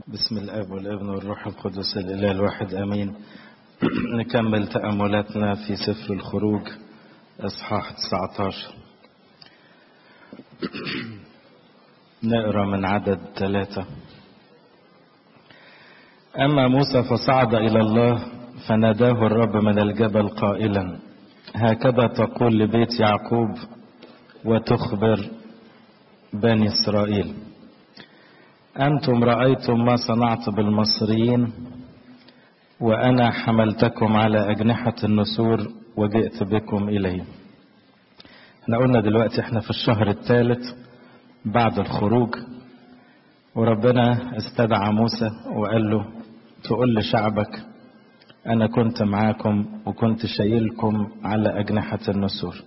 بسم الاب والابن والروح القدس الاله الواحد امين نكمل تاملاتنا في سفر الخروج اصحاح 19 نقرا من عدد ثلاثة أما موسى فصعد إلى الله فناداه الرب من الجبل قائلا هكذا تقول لبيت يعقوب وتخبر بني إسرائيل أنتم رأيتم ما صنعت بالمصريين وأنا حملتكم على أجنحة النسور وجئت بكم إلي احنا قلنا دلوقتي احنا في الشهر الثالث بعد الخروج وربنا استدعى موسى وقال له تقول لشعبك أنا كنت معاكم وكنت شايلكم على أجنحة النسور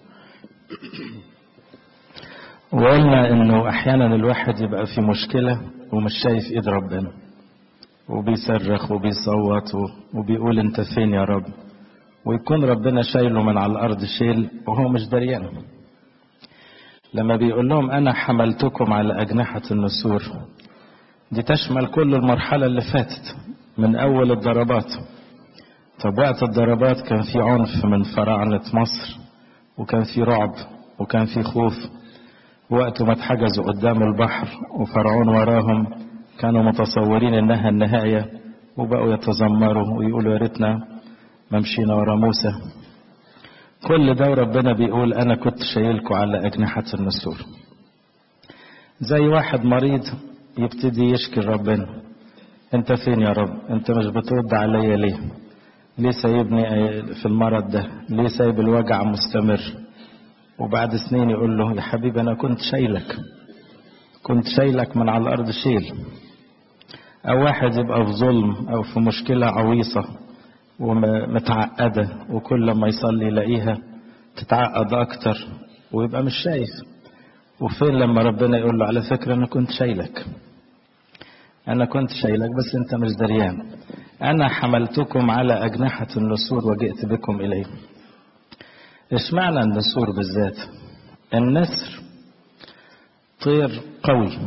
وقلنا انه احيانا الواحد يبقى في مشكلة ومش شايف ايد ربنا وبيصرخ وبيصوت وبيقول انت فين يا رب ويكون ربنا شايله من على الارض شيل وهو مش دريان لما بيقول لهم انا حملتكم على اجنحة النسور دي تشمل كل المرحلة اللي فاتت من اول الضربات طب وقت الضربات كان في عنف من فراعنة مصر وكان في رعب وكان في خوف وقت ما اتحجزوا قدام البحر وفرعون وراهم كانوا متصورين انها النهاية وبقوا يتذمروا ويقولوا يا ريتنا ما مشينا ورا موسى كل ده ربنا بيقول انا كنت شايلكوا على اجنحة النسور زي واحد مريض يبتدي يشكي ربنا انت فين يا رب انت مش بترد عليا ليه ليه سايبني في المرض ده ليه سايب الوجع مستمر وبعد سنين يقول له يا حبيبي انا كنت شايلك كنت شايلك من على الارض شيل او واحد يبقى في ظلم او في مشكلة عويصة ومتعقدة وكل ما يصلي يلاقيها تتعقد اكتر ويبقى مش شايف وفين لما ربنا يقول له على فكرة انا كنت شايلك انا كنت شايلك بس انت مش دريان انا حملتكم على اجنحة النسور وجئت بكم اليه اشمعنى النسور بالذات النسر طير قوي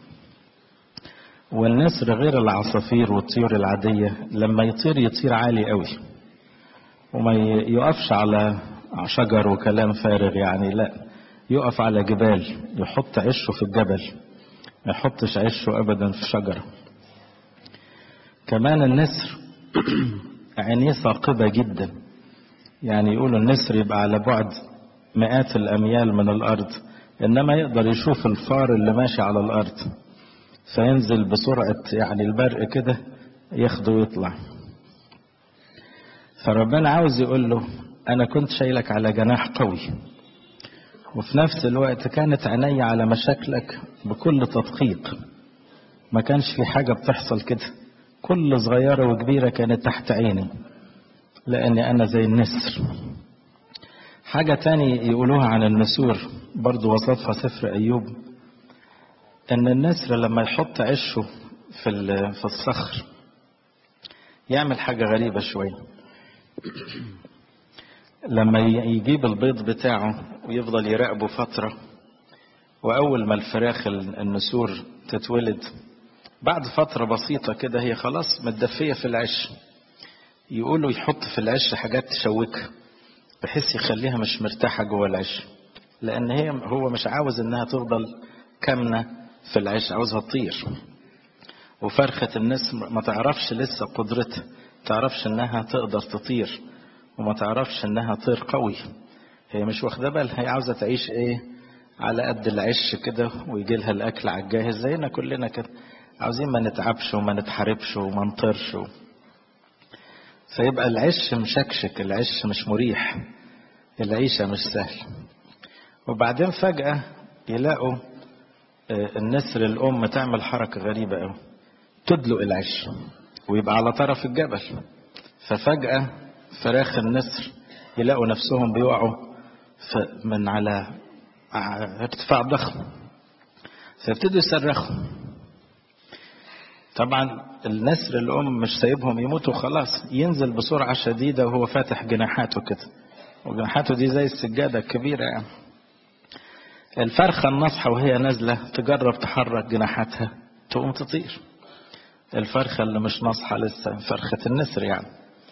والنسر غير العصافير والطيور العادية لما يطير يطير عالي قوي وما يقفش على شجر وكلام فارغ يعني لا يقف على جبال يحط عشه في الجبل ما يحطش عشه ابدا في شجرة كمان النسر عينيه ثاقبة جدا يعني يقولوا النسر يبقى على بعد مئات الأميال من الأرض إنما يقدر يشوف الفار اللي ماشي على الأرض فينزل بسرعة يعني البرق كده ياخده ويطلع فربنا عاوز يقول له أنا كنت شايلك على جناح قوي وفي نفس الوقت كانت عيني على مشاكلك بكل تدقيق ما كانش في حاجة بتحصل كده كل صغيرة وكبيرة كانت تحت عيني لأني أنا زي النسر حاجة تاني يقولوها عن النسور برضو وصفها سفر أيوب أن النسر لما يحط عشه في في الصخر يعمل حاجة غريبة شوية لما يجيب البيض بتاعه ويفضل يراقبه فترة وأول ما الفراخ النسور تتولد بعد فترة بسيطة كده هي خلاص متدفية في العش يقولوا يحط في العش حاجات تشوكها بحيث يخليها مش مرتاحة جوه العش لأن هي هو مش عاوز إنها تفضل كامنة في العش عاوزها تطير وفرخة النسر ما تعرفش لسه قدرتها تعرفش إنها تقدر تطير وما تعرفش إنها طير قوي هي مش واخدة بالها هي عاوزة تعيش إيه على قد العش كده ويجي لها الأكل على الجاهز زينا كلنا كده عاوزين ما نتعبش وما نتحاربش وما نطيرش و... فيبقى العش مشكشك العش مش مريح العيشة مش سهل وبعدين فجأة يلاقوا النسر الأم تعمل حركة غريبة أوي تدلق العش ويبقى على طرف الجبل ففجأة فراخ النسر يلاقوا نفسهم بيقعوا من على ارتفاع ضخم فيبتدوا يصرخوا طبعا النسر الأم مش سايبهم يموتوا خلاص ينزل بسرعة شديدة وهو فاتح جناحاته كده وجناحاته دي زي السجادة الكبيرة يعني الفرخة النصحة وهي نازلة تجرب تحرك جناحاتها تقوم تطير الفرخة اللي مش ناصحة لسه فرخة النسر يعني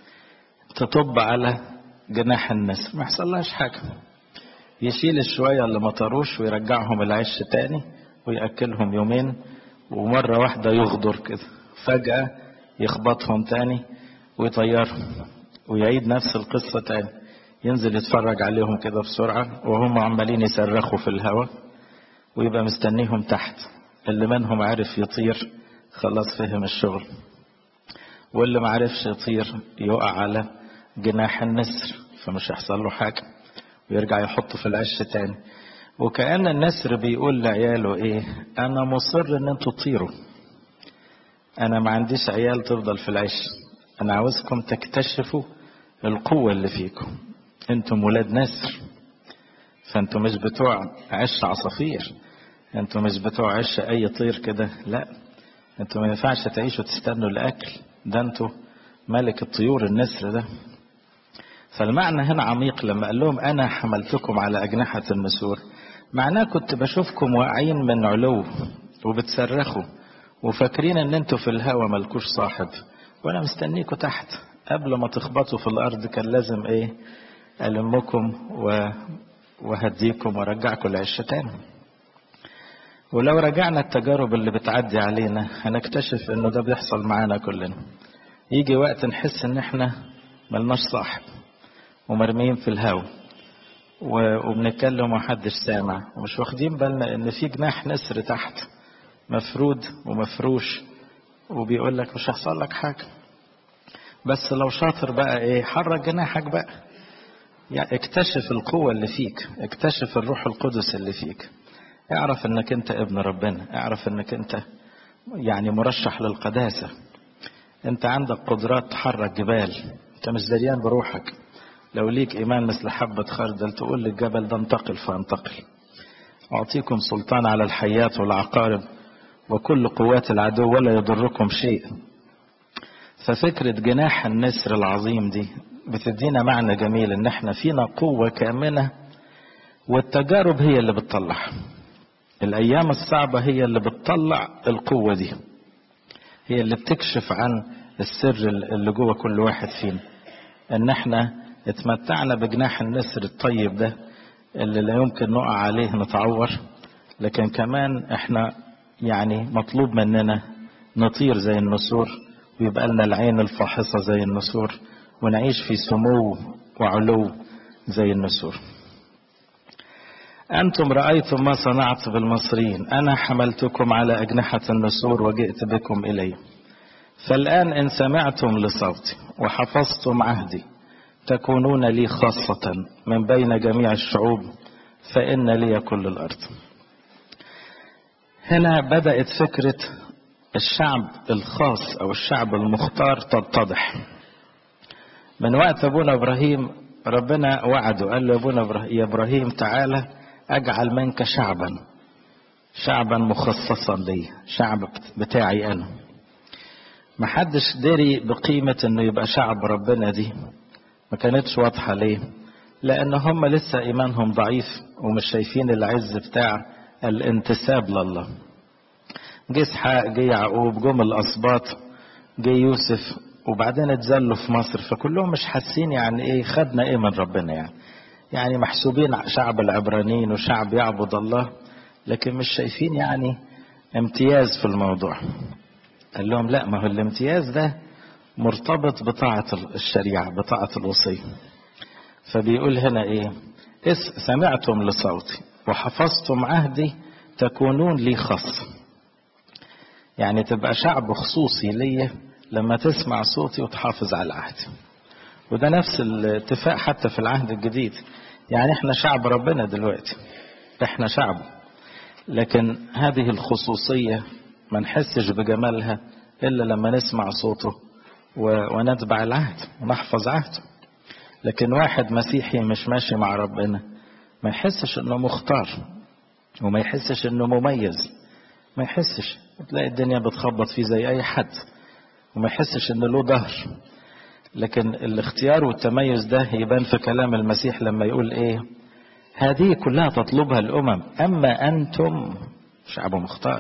تطب على جناح النسر ما يحصلهاش حاجة يشيل الشوية اللي ما طروش ويرجعهم العش تاني ويأكلهم يومين ومرة واحدة يغدر كده فجأة يخبطهم تاني ويطيرهم ويعيد نفس القصة تاني ينزل يتفرج عليهم كده بسرعة وهم عمالين يصرخوا في الهواء ويبقى مستنيهم تحت اللي منهم عرف يطير خلاص فهم الشغل واللي ما عرفش يطير يقع على جناح النسر فمش هيحصل له حاجة ويرجع يحطه في العش تاني وكأن النسر بيقول لعياله ايه انا مصر ان انتوا تطيروا انا ما عنديش عيال تفضل في العش انا عاوزكم تكتشفوا القوة اللي فيكم انتم ولاد نسر فانتم مش بتوع عش عصافير انتم مش بتوع عش اي طير كده لا انتم ما ينفعش تعيشوا تستنوا الاكل ده انتوا ملك الطيور النسر ده فالمعنى هنا عميق لما قال لهم انا حملتكم على اجنحة النسور معناه كنت بشوفكم واقعين من علو وبتصرخوا وفاكرين ان انتوا في الهوا ملكوش صاحب وانا مستنيكوا تحت قبل ما تخبطوا في الارض كان لازم ايه المكم و... وهديكم وارجعكم العش تاني ولو رجعنا التجارب اللي بتعدي علينا هنكتشف انه ده بيحصل معانا كلنا يجي وقت نحس ان احنا ملناش صاحب ومرميين في الهوا وبنتكلم ومحدش سامع ومش واخدين بالنا ان في جناح نسر تحت مفرود ومفروش وبيقول لك مش هيحصل لك حاجه بس لو شاطر بقى ايه حرك جناحك بقى يعني اكتشف القوة اللي فيك اكتشف الروح القدس اللي فيك اعرف انك انت ابن ربنا اعرف انك انت يعني مرشح للقداسة انت عندك قدرات تحرك جبال انت مش دريان بروحك لو ليك ايمان مثل حبة خردل تقول للجبل ده انتقل فانتقل اعطيكم سلطان على الحيات والعقارب وكل قوات العدو ولا يضركم شيء ففكرة جناح النسر العظيم دي بتدينا معنى جميل ان احنا فينا قوة كامنة والتجارب هي اللي بتطلع الايام الصعبة هي اللي بتطلع القوة دي هي اللي بتكشف عن السر اللي جوه كل واحد فينا ان احنا اتمتعنا بجناح النسر الطيب ده اللي لا يمكن نقع عليه نتعور لكن كمان احنا يعني مطلوب مننا نطير زي النسور ويبقى لنا العين الفاحصة زي النسور ونعيش في سمو وعلو زي النسور أنتم رأيتم ما صنعت بالمصريين أنا حملتكم على أجنحة النسور وجئت بكم إلي فالآن إن سمعتم لصوتي وحفظتم عهدي تكونون لي خاصة من بين جميع الشعوب فإن لي كل الأرض هنا بدأت فكرة الشعب الخاص أو الشعب المختار تتضح من وقت أبونا إبراهيم ربنا وعده قال له يا أبونا يا إبراهيم تعالى أجعل منك شعبا شعبا مخصصا لي شعب بتاعي أنا محدش دري بقيمة انه يبقى شعب ربنا دي ما كانتش واضحة ليه لان هم لسه ايمانهم ضعيف ومش شايفين العز بتاع الانتساب لله جه اسحاق جه يعقوب جم الاسباط جه يوسف وبعدين اتذلوا في مصر فكلهم مش حاسين يعني ايه خدنا ايه من ربنا يعني يعني محسوبين شعب العبرانيين وشعب يعبد الله لكن مش شايفين يعني امتياز في الموضوع قال لهم لا ما هو الامتياز ده مرتبط بطاعة الشريعة بطاعة الوصية فبيقول هنا ايه إس سمعتم لصوتي وحفظتم عهدي تكونون لي خاص يعني تبقى شعب خصوصي ليا لما تسمع صوتي وتحافظ على عهدي وده نفس الاتفاق حتى في العهد الجديد يعني احنا شعب ربنا دلوقتي احنا شعبه لكن هذه الخصوصية ما نحسش بجمالها إلا لما نسمع صوته ونتبع العهد ونحفظ عهده لكن واحد مسيحي مش ماشي مع ربنا ما يحسش انه مختار وما يحسش انه مميز ما يحسش تلاقي الدنيا بتخبط فيه زي اي حد وما يحسش ان له ظهر لكن الاختيار والتميز ده يبان في كلام المسيح لما يقول ايه هذه كلها تطلبها الامم اما انتم شعب مختار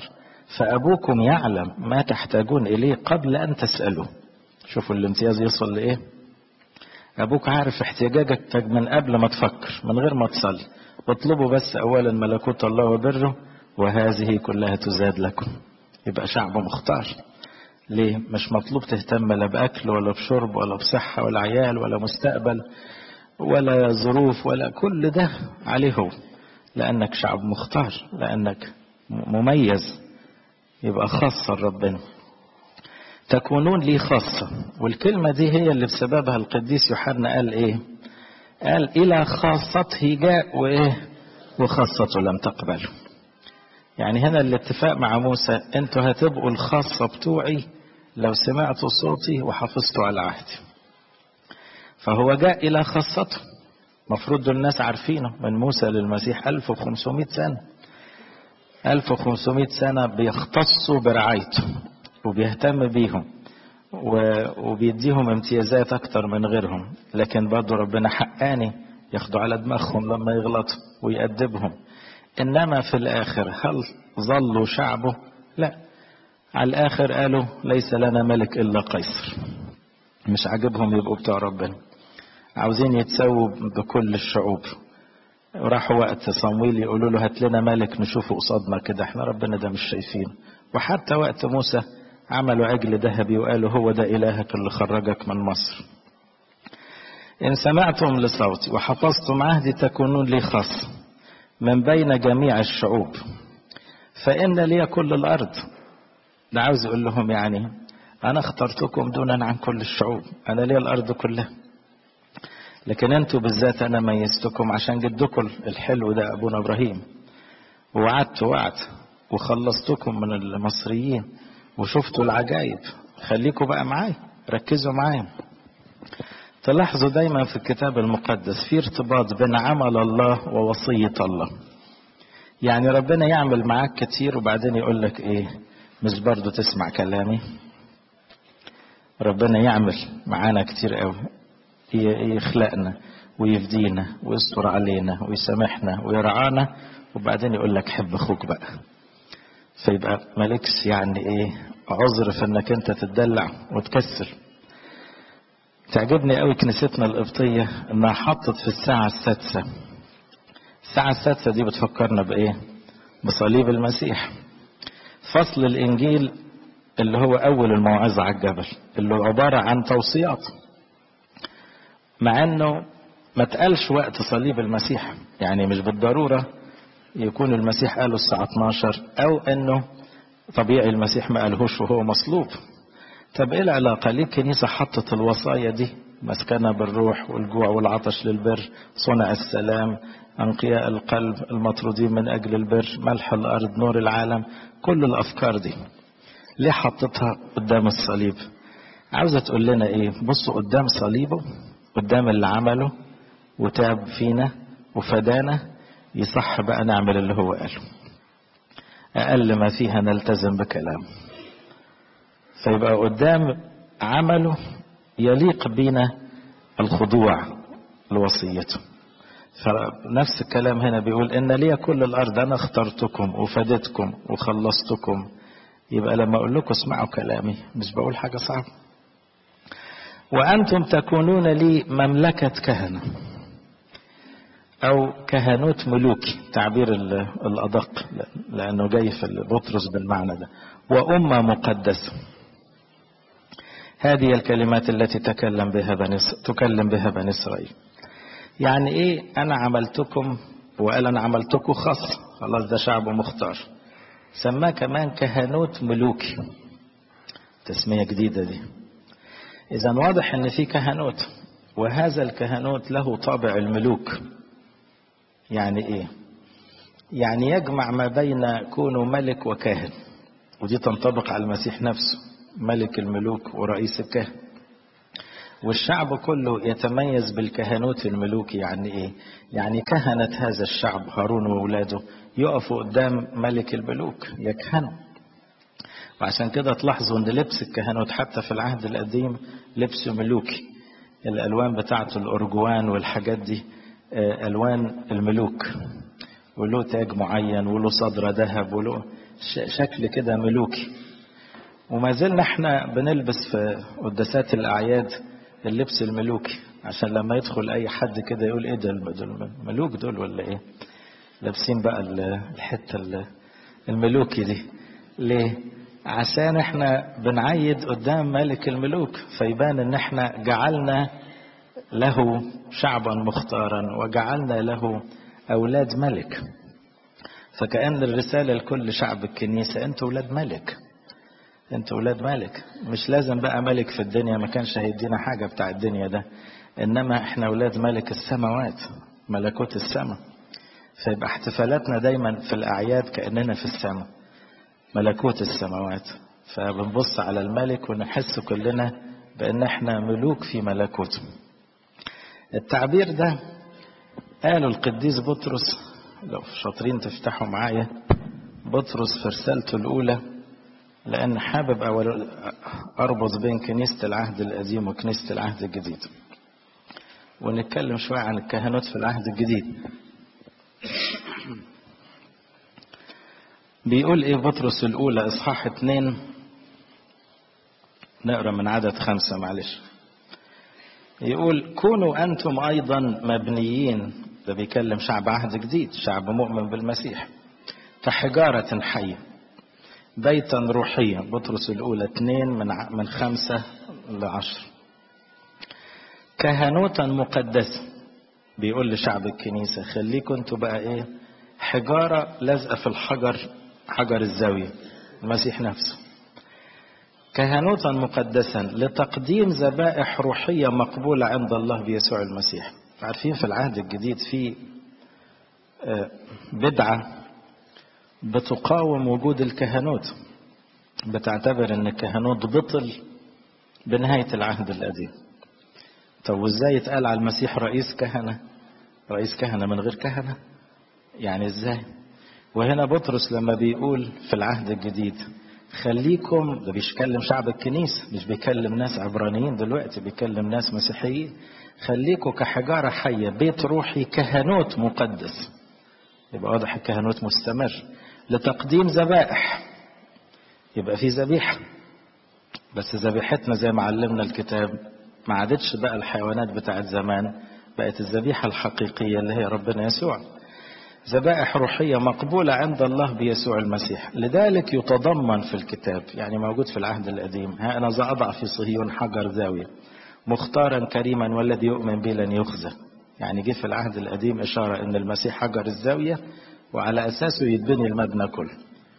فأبوكم يعلم ما تحتاجون إليه قبل أن تسألوا شوفوا الامتياز يصل لإيه أبوك عارف احتياجاتك من قبل ما تفكر من غير ما تصلي اطلبوا بس أولا ملكوت الله وبره وهذه كلها تزاد لكم يبقى شعب مختار ليه مش مطلوب تهتم لا بأكل ولا بشرب ولا بصحة ولا عيال ولا مستقبل ولا ظروف ولا كل ده عليه هو لأنك شعب مختار لأنك مميز يبقى خاصة ربنا تكونون لي خاصة والكلمة دي هي اللي بسببها القديس يوحنا قال ايه قال إلى خاصته جاء وإيه وخاصته لم تقبله يعني هنا الاتفاق مع موسى انتوا هتبقوا الخاصة بتوعي لو سمعتوا صوتي وحافظتوا على عهدي فهو جاء إلى خاصته مفروض دول الناس عارفينه من موسى للمسيح 1500 سنة 1500 سنة بيختصوا برعايته وبيهتم بيهم وبيديهم امتيازات أكتر من غيرهم لكن برضه ربنا حقاني ياخدوا على دماغهم لما يغلطوا ويأدبهم إنما في الآخر هل ظلوا شعبه لا على الآخر قالوا ليس لنا ملك إلا قيصر مش عاجبهم يبقوا بتوع ربنا عاوزين يتسووا بكل الشعوب راحوا وقت صمويل يقولوا له هات لنا ملك نشوفه قصادنا كده احنا ربنا ده مش شايفين وحتى وقت موسى عملوا عجل ذهبي وقالوا هو ده إلهك اللي خرجك من مصر إن سمعتم لصوتي وحفظتم عهدي تكونون لي خاص من بين جميع الشعوب فإن لي كل الأرض ده عاوز يقول لهم يعني أنا اخترتكم دونا عن كل الشعوب أنا لي الأرض كلها لكن أنتوا بالذات أنا ميزتكم عشان جدكم الحلو ده أبونا إبراهيم ووعدت وعد وخلصتكم من المصريين وشفتوا العجائب خليكم بقى معايا ركزوا معايا تلاحظوا دايما في الكتاب المقدس في ارتباط بين عمل الله ووصية الله يعني ربنا يعمل معاك كتير وبعدين يقول لك ايه مش برضو تسمع كلامي ربنا يعمل معانا كتير قوي يخلقنا ويفدينا ويستر علينا ويسامحنا ويرعانا وبعدين يقول لك حب اخوك بقى فيبقى مالكش يعني ايه عذر في انك انت تتدلع وتكسر تعجبني قوي كنيستنا القبطية انها حطت في الساعة السادسة الساعة السادسة دي بتفكرنا بايه بصليب المسيح فصل الانجيل اللي هو اول الموعظة على الجبل اللي هو عبارة عن توصيات مع انه ما تقالش وقت صليب المسيح يعني مش بالضرورة يكون المسيح قاله الساعة 12 او انه طبيعي المسيح ما قالهوش وهو مصلوب طب ايه العلاقة ليه الكنيسة حطت الوصايا دي مسكنة بالروح والجوع والعطش للبر صنع السلام أنقياء القلب المطرودين من أجل البر ملح الأرض نور العالم كل الأفكار دي ليه حطتها قدام الصليب عاوزة تقول لنا ايه بصوا قدام صليبه قدام اللي عمله وتعب فينا وفدانا يصح بقى نعمل اللي هو قاله أقل ما فيها نلتزم بكلامه فيبقى قدام عمله يليق بنا الخضوع لوصيته فنفس الكلام هنا بيقول إن لي كل الأرض أنا اخترتكم وفدتكم وخلصتكم يبقى لما أقول لكم اسمعوا كلامي مش بقول حاجة صعبة وأنتم تكونون لي مملكة كهنة أو كهنوت ملوكي تعبير الأدق لأنه جاي في بطرس بالمعنى ده وأمة مقدسة هذه الكلمات التي تكلم بها بني تكلم بها بني إسرائيل يعني إيه أنا عملتكم وقال أنا عملتكم خاص خلاص ده شعب مختار سماه كمان كهنوت ملوكي تسمية جديدة دي إذا واضح إن في كهنوت وهذا الكهنوت له طابع الملوك يعني إيه؟ يعني يجمع ما بين كونه ملك وكاهن ودي تنطبق على المسيح نفسه ملك الملوك ورئيس الكهن والشعب كله يتميز بالكهنوت الملوكي يعني ايه يعني كهنة هذا الشعب هارون وولاده يقفوا قدام ملك الملوك يكهنوا وعشان كده تلاحظوا ان لبس الكهنوت حتى في العهد القديم لبس ملوكي الالوان بتاعته الارجوان والحاجات دي الوان الملوك وله تاج معين وله صدر ذهب وله شكل كده ملوكي وما زلنا احنا بنلبس في قداسات الأعياد اللبس الملوكي عشان لما يدخل أي حد كده يقول إيه ده الملوك دول ولا إيه لابسين بقى الحتة الملوكي دي ليه عشان احنا بنعيد قدام ملك الملوك فيبان ان احنا جعلنا له شعبا مختارا وجعلنا له اولاد ملك فكأن الرسالة لكل شعب الكنيسة انتوا اولاد ملك انتوا اولاد ملك مش لازم بقى ملك في الدنيا ما كانش هيدينا حاجة بتاع الدنيا ده انما احنا اولاد ملك السماوات ملكوت السماء فيبقى احتفالاتنا دايما في الاعياد كأننا في السماء ملكوت السماوات فبنبص على الملك ونحس كلنا بان احنا ملوك في ملكوته التعبير ده قاله القديس بطرس لو شاطرين تفتحوا معايا بطرس في رسالته الاولى لان حابب أول اربط بين كنيسه العهد القديم وكنيسه العهد الجديد ونتكلم شويه عن الكهنوت في العهد الجديد بيقول ايه بطرس الاولى اصحاح اتنين نقرا من عدد خمسة معلش يقول كونوا انتم ايضا مبنيين ده بيكلم شعب عهد جديد شعب مؤمن بالمسيح كحجارة حية بيتا روحيا بطرس الاولى اتنين من من خمسة لعشر كهنوتا مقدسة بيقول لشعب الكنيسة خليكم انتوا بقى ايه حجارة لازقة في الحجر حجر الزاوية المسيح نفسه كهنوتا مقدسا لتقديم ذبائح روحية مقبولة عند الله بيسوع المسيح عارفين في العهد الجديد في بدعة بتقاوم وجود الكهنوت بتعتبر ان الكهنوت بطل بنهاية العهد القديم طب وازاي يتقال على المسيح رئيس كهنة رئيس كهنة من غير كهنة يعني ازاي وهنا بطرس لما بيقول في العهد الجديد خليكم ده بيتكلم شعب الكنيسة مش بيكلم ناس عبرانيين دلوقتي بيكلم ناس مسيحيين خليكم كحجارة حية بيت روحي كهنوت مقدس يبقى واضح الكهنوت مستمر لتقديم ذبائح يبقى في ذبيحة بس ذبيحتنا زي ما علمنا الكتاب ما عادتش بقى الحيوانات بتاعت زمان بقت الذبيحة الحقيقية اللي هي ربنا يسوع ذبائح روحية مقبولة عند الله بيسوع المسيح لذلك يتضمن في الكتاب يعني موجود في العهد القديم ها أنا أضع في صهيون حجر زاوية مختارا كريما والذي يؤمن به لن يخزى يعني جه في العهد القديم إشارة أن المسيح حجر الزاوية وعلى أساسه يتبني المبنى كله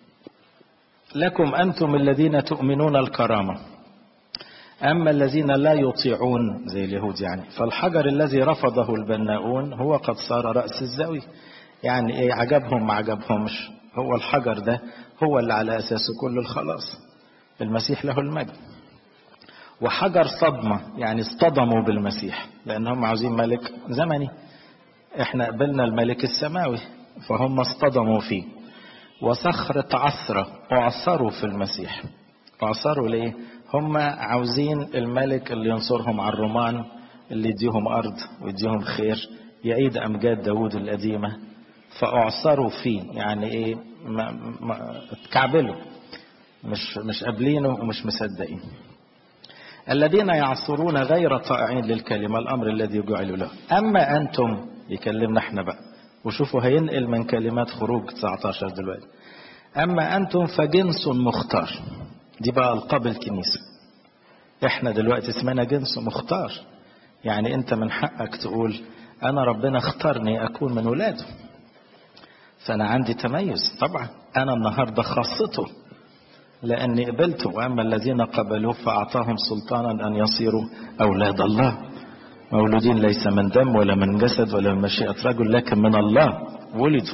لكم أنتم الذين تؤمنون الكرامة أما الذين لا يطيعون زي اليهود يعني فالحجر الذي رفضه البناؤون هو قد صار رأس الزاوية يعني ايه عجبهم ما عجبهمش هو الحجر ده هو اللي على اساسه كل الخلاص المسيح له المجد وحجر صدمة يعني اصطدموا بالمسيح لأنهم عاوزين ملك زمني احنا قبلنا الملك السماوي فهم اصطدموا فيه وصخرة عصرة أعصروا في المسيح أعصروا ليه هم عاوزين الملك اللي ينصرهم على الرومان اللي يديهم أرض ويديهم خير يعيد أمجاد داود القديمة فأعصروا فيه يعني إيه ما ما اتكعبلوا مش مش قابلينه ومش مصدقين الذين يعصرون غير طائعين للكلمة الأمر الذي جعل له أما أنتم يكلمنا احنا بقى وشوفوا هينقل من كلمات خروج 19 دلوقتي أما أنتم فجنس مختار دي بقى ألقاب الكنيسة احنا دلوقتي اسمنا جنس مختار يعني انت من حقك تقول انا ربنا اختارني اكون من ولاده فانا عندي تميز طبعا انا النهارده خاصته لاني قبلته واما الذين قبلوه فاعطاهم سلطانا ان يصيروا اولاد الله مولودين ليس من دم ولا من جسد ولا من مشيئه رجل لكن من الله ولدوا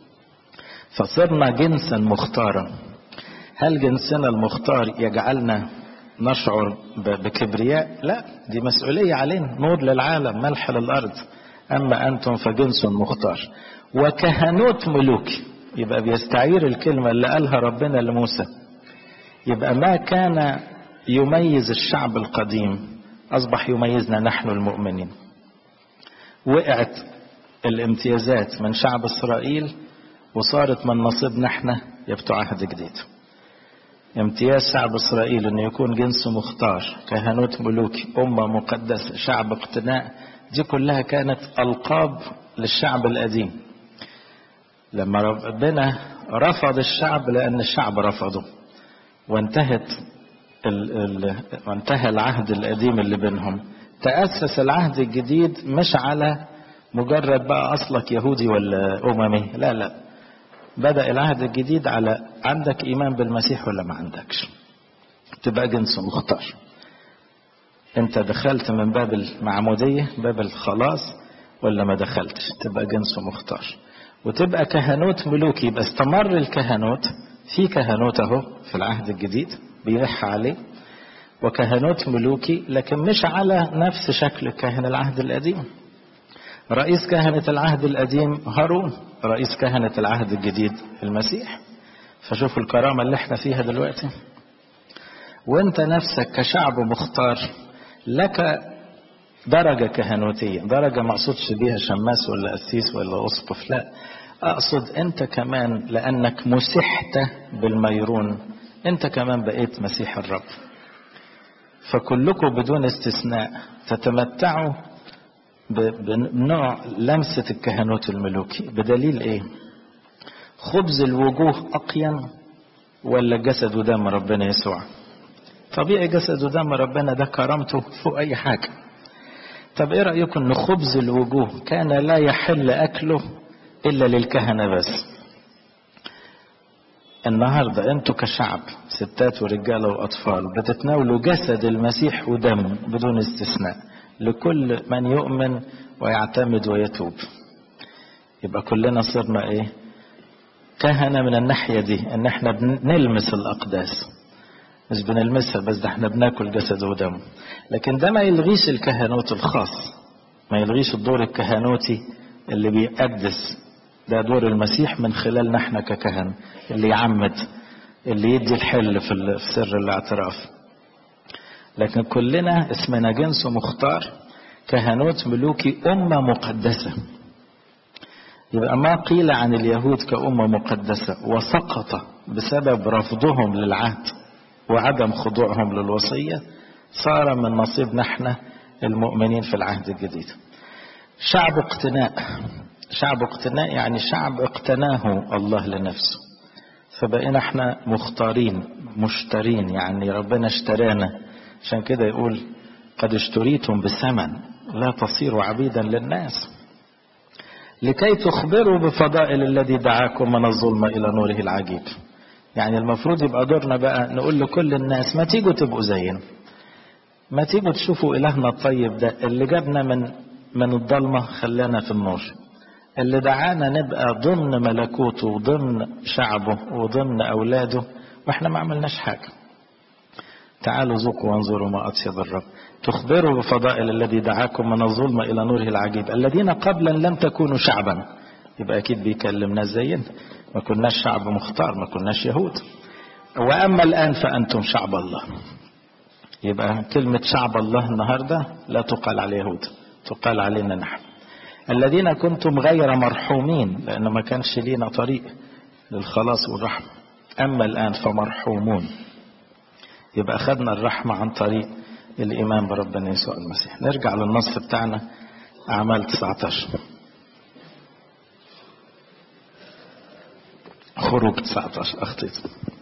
فصرنا جنسا مختارا هل جنسنا المختار يجعلنا نشعر بكبرياء لا دي مسؤولية علينا نور للعالم ملح للأرض أما أنتم فجنس مختار وكهنوت ملوك يبقى بيستعير الكلمة اللي قالها ربنا لموسى يبقى ما كان يميز الشعب القديم أصبح يميزنا نحن المؤمنين وقعت الامتيازات من شعب إسرائيل وصارت من نصيبنا احنا يا بتوع عهد جديد امتياز شعب إسرائيل أنه يكون جنس مختار كهنوت ملوكي أمة مقدسة شعب اقتناء دي كلها كانت ألقاب للشعب القديم لما ربنا رفض الشعب لأن الشعب رفضه وانتهت ال ال وانتهى العهد القديم اللي بينهم تأسس العهد الجديد مش على مجرد بقى أصلك يهودي ولا أممي لا لا بدأ العهد الجديد على عندك إيمان بالمسيح ولا ما عندكش تبقى جنس مختار انت دخلت من باب المعمودية باب الخلاص ولا ما دخلتش تبقى جنس مختار وتبقى كهنوت ملوكي يبقى استمر الكهنوت في كهنوت اهو في العهد الجديد بيلح عليه وكهنوت ملوكي لكن مش على نفس شكل كاهن العهد القديم رئيس كهنة العهد القديم هارون رئيس كهنة العهد الجديد المسيح فشوفوا الكرامة اللي احنا فيها دلوقتي وانت نفسك كشعب مختار لك درجة كهنوتية درجة ما اقصدش بيها شماس ولا قسيس ولا اسقف لا اقصد انت كمان لانك مسحت بالميرون انت كمان بقيت مسيح الرب فكلكم بدون استثناء تتمتعوا بنوع لمسة الكهنوت الملوكي بدليل ايه خبز الوجوه اقيم ولا جسد ودم ربنا يسوع طبيعي جسد ودم ربنا ده كرامته فوق اي حاجة طب ايه رأيكم ان خبز الوجوه كان لا يحل اكله الا للكهنة بس النهاردة انتوا كشعب ستات ورجالة واطفال بتتناولوا جسد المسيح ودمه بدون استثناء لكل من يؤمن ويعتمد ويتوب يبقى كلنا صرنا ايه كهنة من الناحية دي ان احنا بنلمس الاقداس مش بنلمسها بس ده احنا بناكل جسد ودم لكن ده ما يلغيش الكهنوت الخاص ما يلغيش الدور الكهنوتي اللي بيقدس ده دور المسيح من خلالنا احنا ككهنة اللي يعمد اللي يدي الحل في سر الاعتراف لكن كلنا اسمنا جنس مختار كهنوت ملوكي أمة مقدسة يبقى ما قيل عن اليهود كأمة مقدسة وسقط بسبب رفضهم للعهد وعدم خضوعهم للوصية صار من نصيبنا احنا المؤمنين في العهد الجديد شعب اقتناء شعب اقتناء يعني شعب اقتناه الله لنفسه فبقينا احنا مختارين مشترين يعني ربنا اشترانا عشان كده يقول قد اشتريتم بثمن لا تصيروا عبيدا للناس لكي تخبروا بفضائل الذي دعاكم من الظلمة إلى نوره العجيب يعني المفروض يبقى دورنا بقى نقول لكل الناس ما تيجوا تبقوا زينا ما تيجوا تشوفوا إلهنا الطيب ده اللي جابنا من من الضلمة خلانا في النور اللي دعانا نبقى ضمن ملكوته وضمن شعبه وضمن أولاده وإحنا ما عملناش حاجة تعالوا ذوقوا وانظروا ما أطيب الرب تخبروا بفضائل الذي دعاكم من الظلمة إلى نوره العجيب الذين قبلا لم تكونوا شعبا يبقى أكيد بيكلمنا زينا ما كناش شعب مختار ما كناش يهود وأما الآن فأنتم شعب الله يبقى كلمة شعب الله النهاردة لا تقال على يهود تقال علينا نحن الذين كنتم غير مرحومين لأن ما كانش لينا طريق للخلاص والرحمة أما الآن فمرحومون يبقى أخذنا الرحمة عن طريق الإيمان بربنا يسوع المسيح نرجع للنص بتاعنا أعمال 19 خروج 19 أخطيت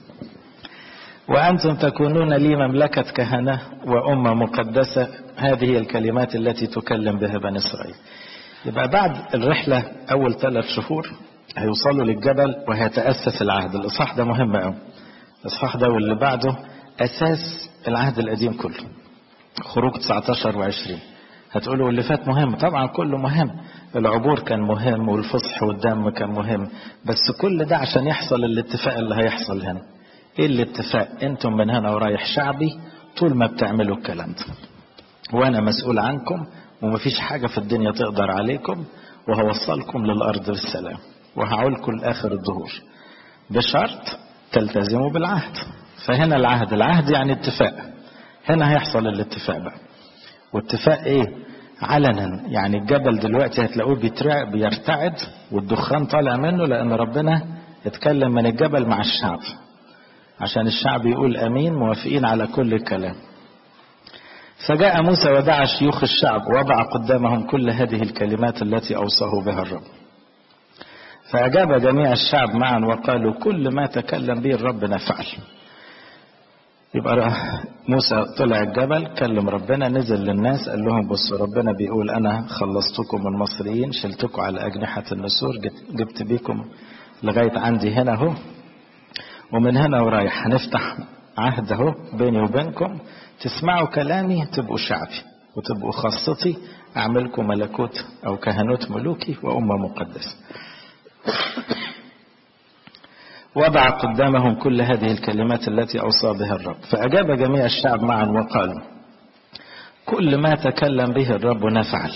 وأنتم تكونون لي مملكة كهنة وأمة مقدسة هذه هي الكلمات التي تكلم بها بني إسرائيل يبقى بعد الرحلة أول ثلاث شهور هيوصلوا للجبل وهيتأسس العهد الإصحاح ده مهم قوي الإصحاح ده واللي بعده أساس العهد القديم كله خروج 19 و20 هتقولوا اللي فات مهم طبعا كله مهم العبور كان مهم والفصح والدم كان مهم بس كل ده عشان يحصل الاتفاق اللي هيحصل هنا ايه الاتفاق انتم من هنا ورايح شعبي طول ما بتعملوا الكلام ده وانا مسؤول عنكم ومفيش حاجة في الدنيا تقدر عليكم وهوصلكم للأرض بالسلام وهعولكم لآخر الظهور بشرط تلتزموا بالعهد فهنا العهد العهد يعني اتفاق هنا هيحصل الاتفاق بقى واتفاق ايه علنا يعني الجبل دلوقتي هتلاقوه بيرتعد والدخان طالع منه لان ربنا اتكلم من الجبل مع الشعب عشان الشعب يقول امين موافقين على كل الكلام فجاء موسى ودعا شيوخ الشعب وضع قدامهم كل هذه الكلمات التي اوصاه بها الرب فاجاب جميع الشعب معا وقالوا كل ما تكلم به الرب نفعل يبقى موسى طلع الجبل كلم ربنا نزل للناس قال لهم بصوا ربنا بيقول انا خلصتكم من المصريين شلتكم على اجنحه النسور جبت بيكم لغايه عندي هنا اهو ومن هنا ورايح هنفتح عهد اهو بيني وبينكم تسمعوا كلامي تبقوا شعبي وتبقوا خاصتي اعملكم ملكوت او كهنوت ملوكي وامه مقدسه وضع قدامهم كل هذه الكلمات التي اوصى بها الرب فاجاب جميع الشعب معا وقالوا كل ما تكلم به الرب نفعل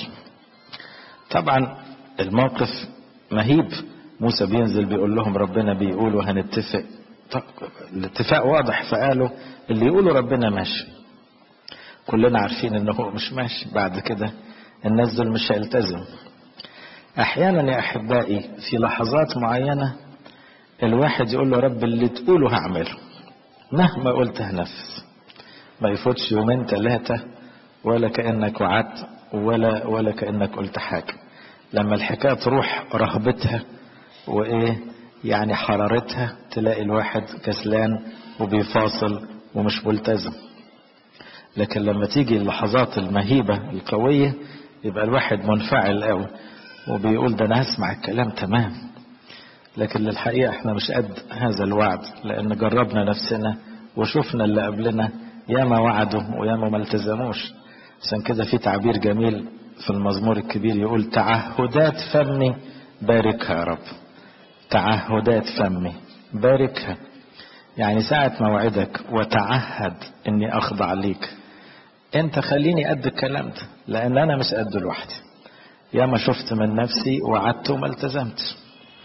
طبعا الموقف مهيب موسى بينزل بيقول لهم ربنا بيقول وهنتفق الاتفاق واضح فقالوا اللي يقولوا ربنا ماشي كلنا عارفين انه هو مش ماشي بعد كده الناس دول مش هيلتزم احيانا يا احبائي في لحظات معينه الواحد يقول له رب اللي تقوله هعمله مهما قلت هنفذ ما يفوتش يومين ثلاثة ولا كأنك وعدت ولا ولا كأنك قلت حاجة لما الحكاية تروح رهبتها وإيه يعني حرارتها تلاقي الواحد كسلان وبيفاصل ومش ملتزم لكن لما تيجي اللحظات المهيبة القوية يبقى الواحد منفعل قوي وبيقول ده أنا هسمع الكلام تمام لكن للحقيقة احنا مش قد هذا الوعد لأن جربنا نفسنا وشفنا اللي قبلنا ياما وعدوا وياما ما التزموش عشان كده في تعبير جميل في المزمور الكبير يقول تعهدات فمي باركها يا رب تعهدات فمي باركها يعني ساعة موعدك وتعهد اني اخضع ليك انت خليني قد الكلام ده لان انا مش قد لوحدي ياما شفت من نفسي وعدت وما التزمتش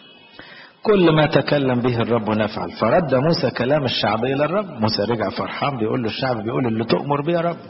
كل ما تكلم به الرب نفعل فرد موسى كلام الشعب الى الرب موسى رجع فرحان بيقول له الشعب بيقول اللي تؤمر به يا رب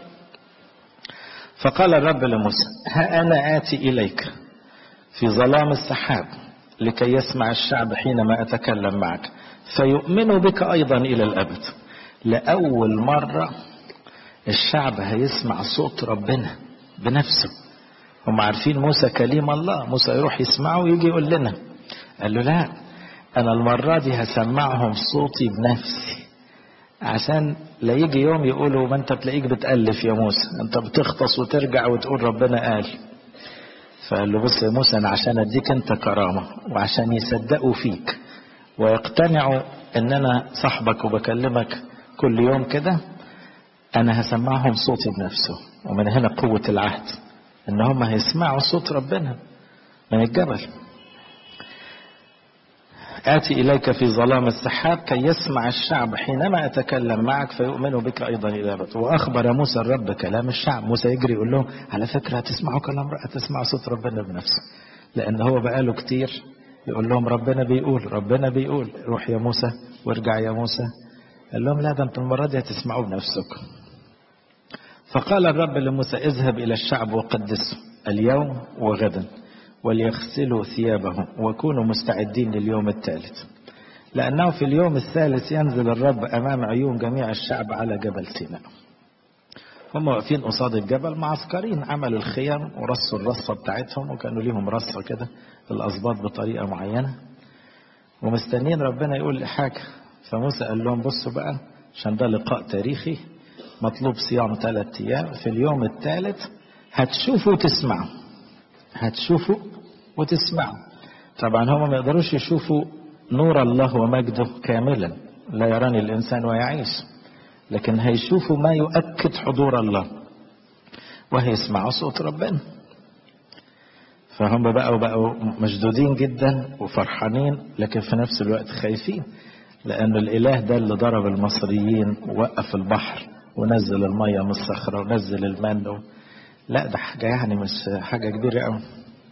فقال الرب لموسى ها انا اتي اليك في ظلام السحاب لكي يسمع الشعب حينما اتكلم معك فيؤمنوا بك ايضا الى الابد لاول مره الشعب هيسمع صوت ربنا بنفسه هم عارفين موسى كليم الله موسى يروح يسمعه ويجي يقول لنا قال له لا انا المرة دي هسمعهم صوتي بنفسي عشان لا يجي يوم يقولوا ما انت بتلاقيك بتألف يا موسى انت بتختص وترجع وتقول ربنا قال فقال له بص يا موسى انا عشان اديك انت كرامة وعشان يصدقوا فيك ويقتنعوا ان انا صاحبك وبكلمك كل يوم كده انا هسمعهم صوتي بنفسه ومن هنا قوة العهد ان هم هيسمعوا صوت ربنا من الجبل آتي إليك في ظلام السحاب كي يسمع الشعب حينما أتكلم معك فيؤمنوا بك أيضا إلى أبد وأخبر موسى الرب كلام الشعب موسى يجري يقول لهم على فكرة هتسمعوا كلام هتسمعوا صوت ربنا بنفسه لأن هو بقاله كتير يقول لهم ربنا بيقول ربنا بيقول روح يا موسى وارجع يا موسى قال لهم لا ده انتم المرة دي هتسمعوا بنفسكم فقال الرب لموسى اذهب إلى الشعب وقدسه اليوم وغدا وليغسلوا ثيابهم وكونوا مستعدين لليوم الثالث لأنه في اليوم الثالث ينزل الرب أمام عيون جميع الشعب على جبل سيناء هم واقفين قصاد الجبل معسكرين عملوا الخيم ورصوا الرصة بتاعتهم وكانوا ليهم رصة كده الأسباط بطريقة معينة ومستنين ربنا يقول حاجة فموسى قال لهم بصوا بقى عشان ده لقاء تاريخي مطلوب صيام ثلاثة أيام في اليوم الثالث هتشوفوا وتسمعوا هتشوفوا وتسمعوا طبعا هم ما يقدروش يشوفوا نور الله ومجده كاملا لا يراني الإنسان ويعيش لكن هيشوفوا ما يؤكد حضور الله وهيسمعوا صوت ربنا فهم بقوا بقوا مشدودين جدا وفرحانين لكن في نفس الوقت خايفين لأن الإله ده اللي ضرب المصريين ووقف البحر ونزل المية من الصخرة ونزل المن لا ده حاجة يعني مش حاجة كبيرة قوي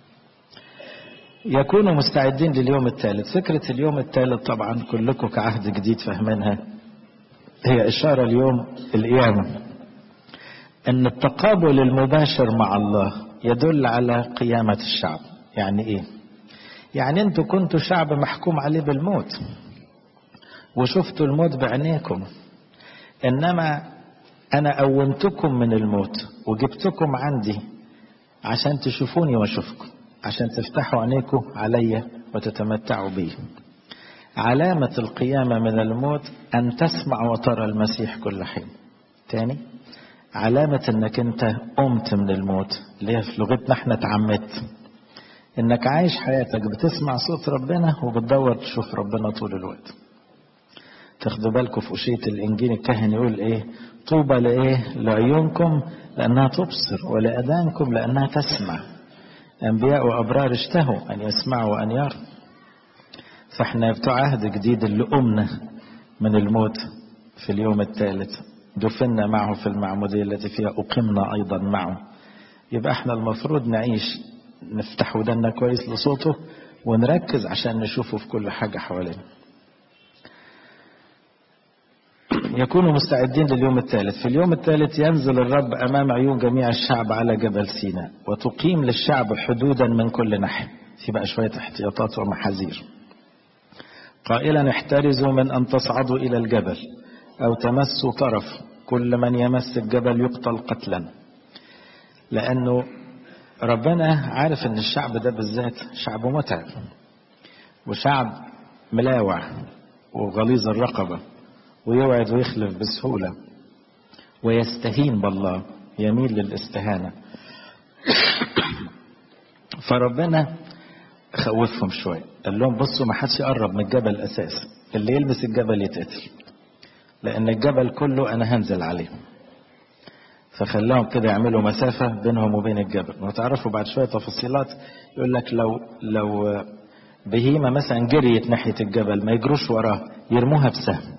يكونوا مستعدين لليوم الثالث فكرة اليوم الثالث طبعا كلكم كعهد جديد فاهمينها هي إشارة اليوم القيامة أن التقابل المباشر مع الله يدل على قيامة الشعب يعني إيه يعني انتوا كنتوا شعب محكوم عليه بالموت وشفتوا الموت بعينيكم انما انا قومتكم من الموت وجبتكم عندي عشان تشوفوني واشوفكم عشان تفتحوا عينيكم عليا وتتمتعوا بي علامة القيامة من الموت أن تسمع وترى المسيح كل حين تاني علامة أنك أنت قمت من الموت اللي هي في لغتنا احنا اتعمدت أنك عايش حياتك بتسمع صوت ربنا وبتدور تشوف ربنا طول الوقت تاخدوا بالكم في أشية الإنجيل الكاهن يقول إيه طوبى لإيه لعيونكم لأنها تبصر ولأذانكم لأنها تسمع أنبياء وأبرار اشتهوا أن يسمعوا وأن يروا فاحنا بتوع عهد جديد اللي قمنا من الموت في اليوم الثالث دفنا معه في المعمودية التي فيها أقمنا أيضا معه يبقى احنا المفروض نعيش نفتح ودنا كويس لصوته ونركز عشان نشوفه في كل حاجة حوالينا يكونوا مستعدين لليوم الثالث في اليوم الثالث ينزل الرب أمام عيون جميع الشعب على جبل سيناء وتقيم للشعب حدودا من كل ناحية في بقى شوية احتياطات ومحاذير قائلا احترزوا من أن تصعدوا إلى الجبل أو تمسوا طرف كل من يمس الجبل يقتل قتلا لأنه ربنا عارف أن الشعب ده بالذات شعب متعب وشعب ملاوع وغليظ الرقبة ويوعد ويخلف بسهولة ويستهين بالله يميل للاستهانة فربنا خوفهم شوية قال لهم بصوا ما حدش يقرب من الجبل أساسا اللي يلمس الجبل يتقتل لأن الجبل كله أنا هنزل عليه فخلاهم كده يعملوا مسافة بينهم وبين الجبل وتعرفوا بعد شوية تفاصيلات يقول لك لو لو بهيمة مثلا جريت ناحية الجبل ما يجروش وراها يرموها بسهم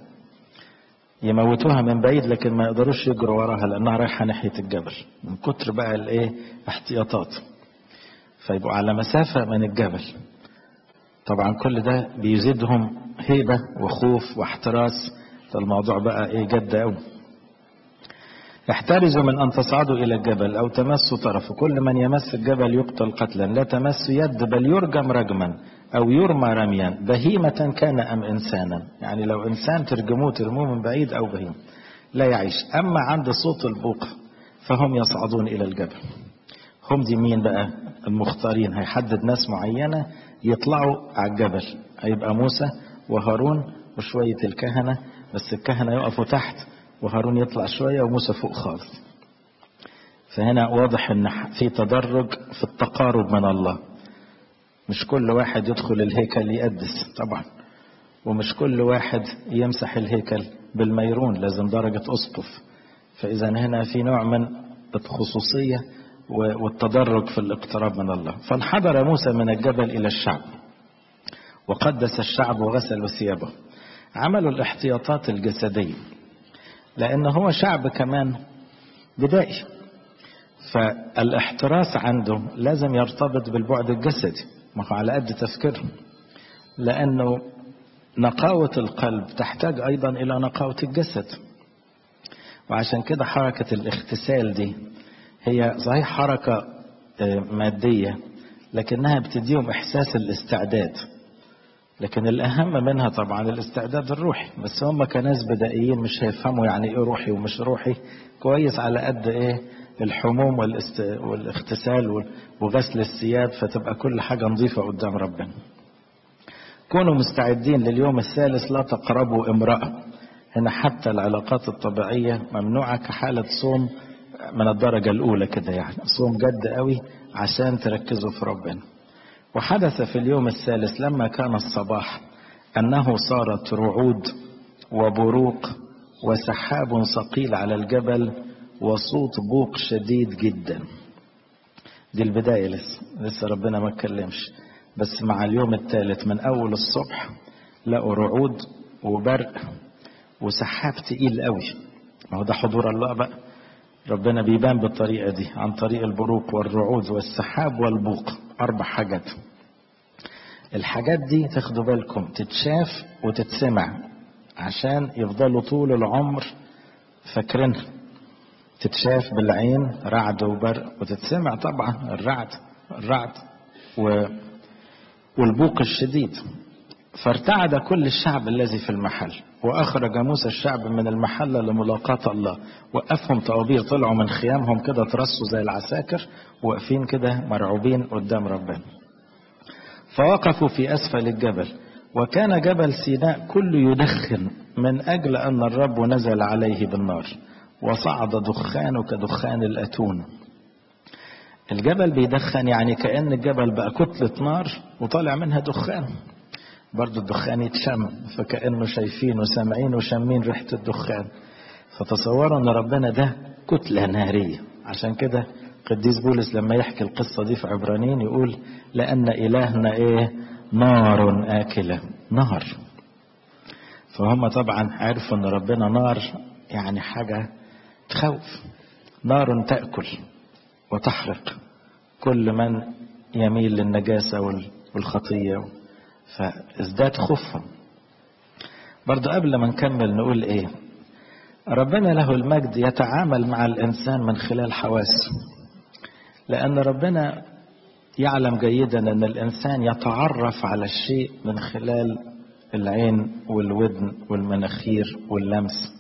يموتوها من بعيد لكن ما يقدروش يجروا وراها لأنها رايحة ناحية الجبل من كتر بقى الايه احتياطات فيبقوا على مسافة من الجبل طبعا كل ده بيزيدهم هيبة وخوف واحتراس فالموضوع بقى ايه جد قوي احترزوا من ان تصعدوا الى الجبل او تمسوا طرفه كل من يمس الجبل يقتل قتلا لا تمس يد بل يرجم رجما او يرمى رميا بهيمة كان ام انسانا يعني لو انسان ترجموه ترموه من بعيد او بهيم لا يعيش اما عند صوت البوق فهم يصعدون الى الجبل هم دي مين بقى المختارين هيحدد ناس معينة يطلعوا على الجبل هيبقى موسى وهارون وشوية الكهنة بس الكهنة يقفوا تحت وهارون يطلع شوية وموسى فوق خالص فهنا واضح ان في تدرج في التقارب من الله مش كل واحد يدخل الهيكل يقدس طبعا ومش كل واحد يمسح الهيكل بالميرون لازم درجة أسقف فإذا هنا في نوع من الخصوصية والتدرج في الاقتراب من الله فانحدر موسى من الجبل إلى الشعب وقدس الشعب وغسلوا ثيابه عملوا الاحتياطات الجسدية لأن هو شعب كمان بدائي فالاحتراس عنده لازم يرتبط بالبعد الجسدي ما هو على قد تفكيرهم لأنه نقاوة القلب تحتاج أيضا إلى نقاوة الجسد وعشان كده حركة الاغتسال دي هي صحيح حركة مادية لكنها بتديهم إحساس الاستعداد لكن الأهم منها طبعا الاستعداد الروحي بس هم كناس بدائيين مش هيفهموا يعني إيه روحي ومش روحي كويس على قد إيه الحموم والاست... والاغتسال وغسل الثياب فتبقى كل حاجة نظيفة قدام ربنا كونوا مستعدين لليوم الثالث لا تقربوا امرأة هنا حتى العلاقات الطبيعية ممنوعة كحالة صوم من الدرجة الأولى كده يعني صوم جد قوي عشان تركزوا في ربنا وحدث في اليوم الثالث لما كان الصباح أنه صارت رعود وبروق وسحاب ثقيل على الجبل وصوت بوق شديد جدا دي البداية لسه لسه ربنا ما اتكلمش بس مع اليوم الثالث من أول الصبح لقوا رعود وبرق وسحاب تقيل قوي ما هو ده حضور الله بقى ربنا بيبان بالطريقة دي عن طريق البروق والرعود والسحاب والبوق أربع حاجات الحاجات دي تاخدوا بالكم تتشاف وتتسمع عشان يفضلوا طول العمر فاكرينها تتشاف بالعين رعد وبرق وتتسمع طبعا الرعد الرعد و والبوق الشديد فارتعد كل الشعب الذي في المحل وأخرج موسى الشعب من المحلة لملاقاة الله وقفهم طوابير طلعوا من خيامهم كده ترصوا زي العساكر واقفين كده مرعوبين قدام ربنا فوقفوا في أسفل الجبل وكان جبل سيناء كله يدخن من أجل أن الرب نزل عليه بالنار وصعد دخان كدخان الأتون الجبل بيدخن يعني كأن الجبل بقى كتلة نار وطالع منها دخان برضو الدخان يتشم فكأنه شايفين وسامعين وشامين ريحة الدخان فتصوروا ان ربنا ده كتلة نارية عشان كده قديس بولس لما يحكي القصة دي في عبرانيين يقول لأن إلهنا إيه نار آكلة نار فهم طبعا عرفوا ان ربنا نار يعني حاجة تخوف نار تأكل وتحرق كل من يميل للنجاسة والخطية فازداد خوفهم برضو قبل ما نكمل نقول ايه ربنا له المجد يتعامل مع الانسان من خلال حواسه لان ربنا يعلم جيدا ان الانسان يتعرف على الشيء من خلال العين والودن والمناخير واللمس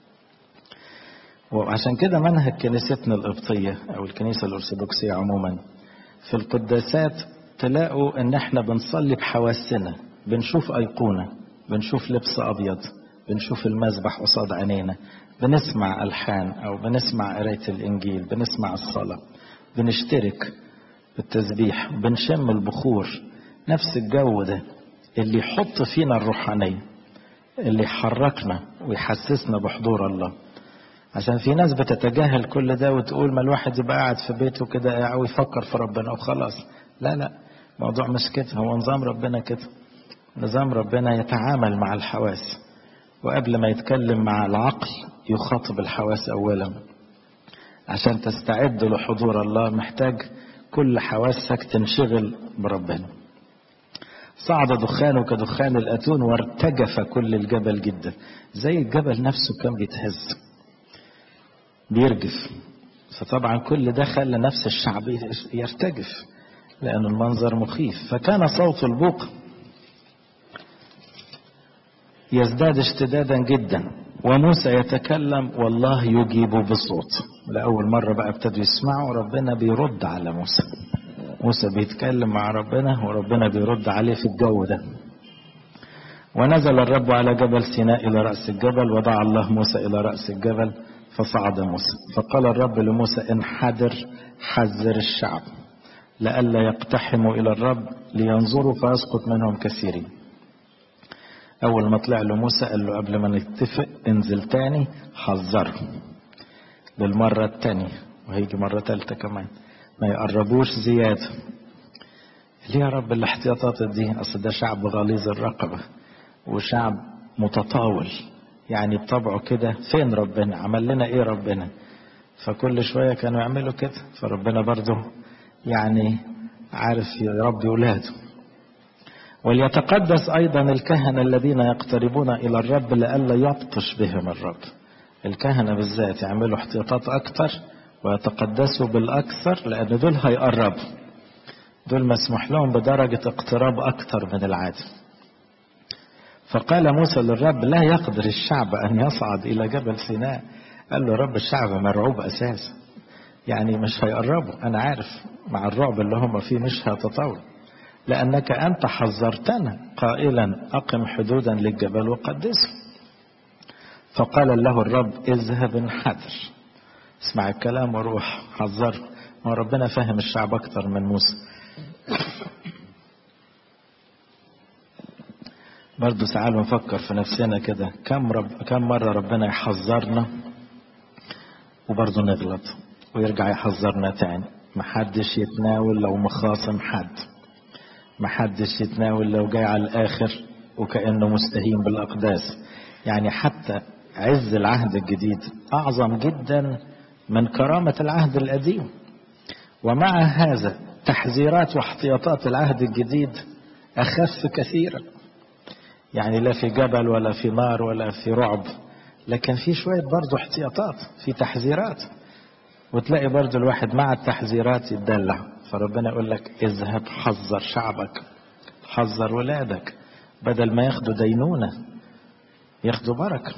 وعشان كده منهج كنيستنا القبطية أو الكنيسة الأرثوذكسية عموما في القداسات تلاقوا إن إحنا بنصلي بحواسنا بنشوف أيقونة بنشوف لبس أبيض بنشوف المذبح قصاد عينينا بنسمع ألحان أو بنسمع قراية الإنجيل بنسمع الصلاة بنشترك بالتسبيح بنشم البخور نفس الجو ده اللي يحط فينا الروحانية اللي يحركنا ويحسسنا بحضور الله عشان في ناس بتتجاهل كل ده وتقول ما الواحد يبقى قاعد في بيته كده او يفكر في ربنا وخلاص لا لا الموضوع مش كده هو نظام ربنا كده نظام ربنا يتعامل مع الحواس وقبل ما يتكلم مع العقل يخاطب الحواس اولا عشان تستعد لحضور الله محتاج كل حواسك تنشغل بربنا صعد دخانه كدخان الاتون وارتجف كل الجبل جدا زي الجبل نفسه كان بيتهز بيرجف فطبعا كل ده خلى نفس الشعب يرتجف لأن المنظر مخيف فكان صوت البوق يزداد اشتدادا جدا وموسى يتكلم والله يجيب بصوت لأول مرة بقى ابتدوا يسمعوا ربنا بيرد على موسى موسى بيتكلم مع ربنا وربنا بيرد عليه في الجو ده ونزل الرب على جبل سيناء إلى رأس الجبل ودعا الله موسى إلى رأس الجبل فصعد موسى فقال الرب لموسى انحدر حذر الشعب لئلا يقتحموا إلى الرب لينظروا فيسقط منهم كثيرين أول ما طلع له موسى قال له قبل ما نتفق انزل تاني حذره للمرة التانية وهيجي مرة تالتة كمان ما يقربوش زيادة ليه يا رب الاحتياطات دي أصل ده شعب غليظ الرقبة وشعب متطاول يعني بطبعه كده فين ربنا عمل لنا ايه ربنا فكل شوية كانوا يعملوا كده فربنا برضه يعني عارف يربي ولاده وليتقدس أيضا الكهنة الذين يقتربون إلى الرب لئلا يبطش بهم الرب الكهنة بالذات يعملوا احتياطات أكتر ويتقدسوا بالأكثر لأن دول هيقربوا دول مسموح لهم بدرجة اقتراب أكتر من العادة فقال موسى للرب لا يقدر الشعب أن يصعد إلى جبل سيناء قال له رب الشعب مرعوب أساسا يعني مش هيقربوا أنا عارف مع الرعب اللي هم فيه مش هيتطور لأنك أنت حذرتنا قائلا أقم حدودا للجبل وقدسه فقال له الرب اذهب انحدر اسمع الكلام وروح حذر ما ربنا فهم الشعب أكتر من موسى برضه ساعات بنفكر في نفسنا كده كم رب كم مرة ربنا يحذرنا وبرضه نغلط ويرجع يحذرنا تاني محدش يتناول لو مخاصم حد محدش يتناول لو جاي على الآخر وكأنه مستهين بالأقداس يعني حتى عز العهد الجديد أعظم جدا من كرامة العهد القديم ومع هذا تحذيرات واحتياطات العهد الجديد أخف كثيرا يعني لا في جبل ولا في نار ولا في رعب لكن في شوية برضه احتياطات في تحذيرات وتلاقي برضه الواحد مع التحذيرات يتدلع فربنا يقول لك اذهب حذر شعبك حذر ولادك بدل ما ياخدوا دينونة ياخدوا بركة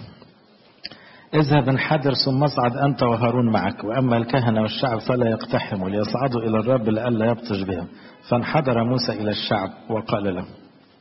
اذهب انحدر ثم اصعد أنت وهارون معك وأما الكهنة والشعب فلا يقتحموا ليصعدوا إلى الرب لئلا يبطش بهم فانحدر موسى إلى الشعب وقال له